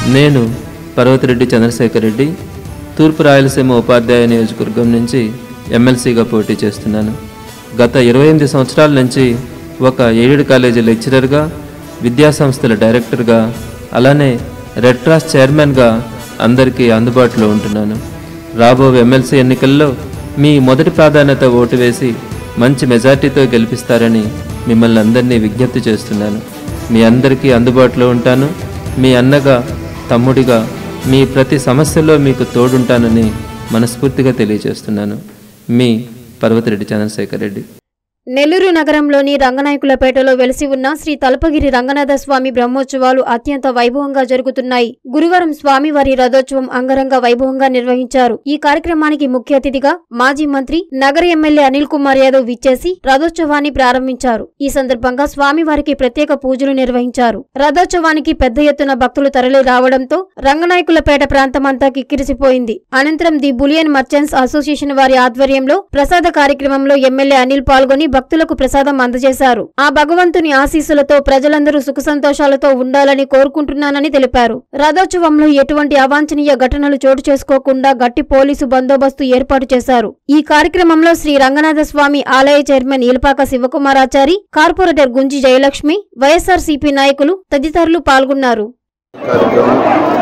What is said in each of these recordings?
నేను పర్వతిరెడ్డి చంద్రశేఖర్ రెడ్డి తూర్పు రాయలసీమ ఉపాధ్యాయ నియోజకవర్గం నుంచి ఎమ్మెల్సీగా పోటీ చేస్తున్నాను గత ఇరవై ఎనిమిది సంవత్సరాల నుంచి ఒక ఎయిడెడ్ కాలేజీ లెక్చరర్గా విద్యాసంస్థల డైరెక్టర్గా అలానే రెడ్ క్రాస్ చైర్మన్గా అందరికీ అందుబాటులో ఉంటున్నాను రాబో ఎమ్మెల్సీ ఎన్నికల్లో మీ మొదటి ప్రాధాన్యత ఓటు వేసి మంచి మెజార్టీతో గెలిపిస్తారని మిమ్మల్ని అందరినీ విజ్ఞప్తి చేస్తున్నాను మీ అందరికీ అందుబాటులో ఉంటాను మీ అన్నగా తమ్ముడిగా మీ ప్రతి సమస్యలో మీకు తోడుంటానని మనస్ఫూర్తిగా తెలియజేస్తున్నాను మీ పర్వతిరెడ్డి చంద్రశేఖర్ రెడ్డి నెల్లూరు నగరంలోని రంగనాయకులపేటలో వెలిసి ఉన్న శ్రీ తలపగిరి రంగనాథ స్వామి బ్రహ్మోత్సవాలు అత్యంత వైభవంగా జరుగుతున్నాయి గురువారం స్వామివారి రథోత్సవం అంగరంగ వైభవంగా నిర్వహించారు ఈ కార్యక్రమానికి ముఖ్య అతిథిగా మాజీ మంత్రి నగర ఎమ్మెల్యే అనిల్ కుమార్ యాదవ్ విచ్చేసి రథోత్సవాన్ని ప్రారంభించారు ఈ సందర్భంగా స్వామివారికి ప్రత్యేక పూజలు నిర్వహించారు రథోత్సవానికి పెద్ద ఎత్తున భక్తులు తరలి రావడంతో రంగనాయకులపేట ప్రాంతమంతా కిక్కిరిసిపోయింది అనంతరం ది బులియన్ మర్చెంట్స్ అసోసియేషన్ వారి ఆధ్వర్యంలో ప్రసాద కార్యక్రమంలో ఎమ్మెల్యే అనిల్ పాల్గొని భక్తులకు ప్రసాదం అందజేశారు ఆ భగవంతుని ఆశీస్సులతో ప్రజలందరూ సుఖ సంతోషాలతో ఉండాలని కోరుకుంటున్నానని తెలిపారు రథోత్సవంలో ఎటువంటి అవాంఛనీయ ఘటనలు చోటు చేసుకోకుండా గట్టి పోలీసు బందోబస్తు ఏర్పాటు చేశారు ఈ కార్యక్రమంలో శ్రీ రంగనాథ స్వామి ఆలయ చైర్మన్ ఇలపాక శివకుమారాచారి కార్పొరేటర్ గుంజి జయలక్ష్మి వైఎస్ఆర్ నాయకులు తదితరులు పాల్గొన్నారు కార్యక్రమం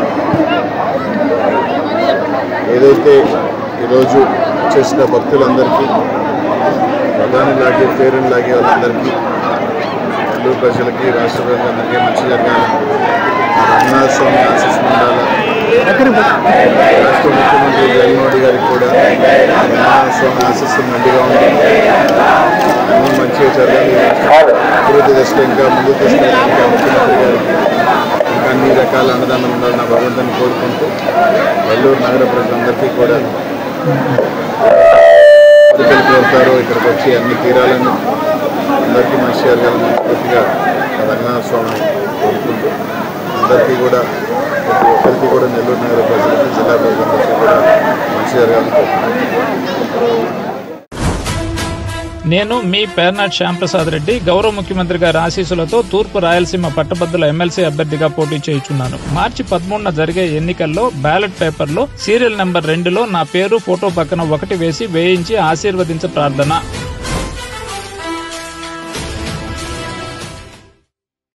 ఏదైతే ఈరోజు చేసిన భక్తులందరికీ ప్రధాని లాగే పేరుని లాగే వాళ్ళందరికీ నెల్లూరు ప్రజలకి రాష్ట్ర ప్రజలందరికీ మంచి జరగాలి రంగనాథ స్వామి ఆశీస్సు ఉండాలి రాష్ట్ర ముఖ్యమంత్రి జగన్ మోడీ గారికి కూడా రంగనాథ స్వామి ఆశీస్సు మెండుగా ఉంది అన్నీ మంచిగా జరగాలి రాష్ట్ర అభివృద్ధి దశలో ఇంకా ముందుకు తీసుకెళ్ళడానికి ముఖ్యమంత్రి గారికి ఇంకా అన్ని రకాల అన్నదానం ఉండాలని నా భగవంతుని కోరుకుంటూ నెల్లూరు నగర ప్రజలందరికీ కూడా ఎక్కడికి వెళ్తారో ఇక్కడికి వచ్చి అన్ని తీరాలని అందరికీ మంచి జరగాలని పూర్తిగా రంగనాథ స్వామిని కోరుకుంటూ అందరికీ కూడా ప్రతి ఒక్కరికి కూడా నెల్లూరు నగర ప్రజలకి జిల్లా ప్రజలందరికీ కూడా మంచి జరగాలని కోరుకుంటున్నాను నేను మీ పేర్నాట్ శ్యాంప్రసాద్ రెడ్డి గౌరవ ముఖ్యమంత్రి గారి ఆశీస్సులతో తూర్పు రాయలసీమ పట్టభద్రుల ఎమ్మెల్సీ అభ్యర్థిగా పోటీ చేయుచున్నాను మార్చి పదమూడున జరిగే ఎన్నికల్లో బ్యాలెట్ పేపర్లో సీరియల్ నెంబర్ రెండులో నా పేరు ఫోటో పక్కన ఒకటి వేసి వేయించి ఆశీర్వదించ ప్రార్థన